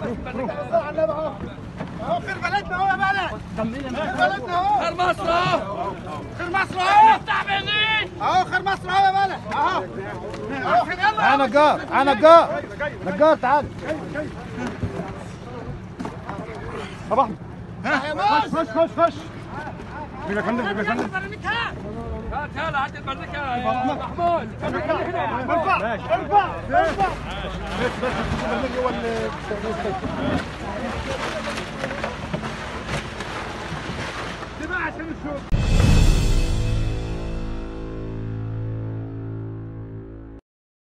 اهو خير بلدنا اهو يا بلد خير بلدنا اهو خير مصر اهو خير مصر اهو تعبانين اهو خير مصر اهو يا بلد اهو اهو خير يلا تعال نجار تعال نجار نجار تعال صباح يا مصر خش خش خش هات هلا هات البرنيكة يا محمود ارفع ارفع ارفع بس بس البرنامج هو اللي دي بقى عشان نشوف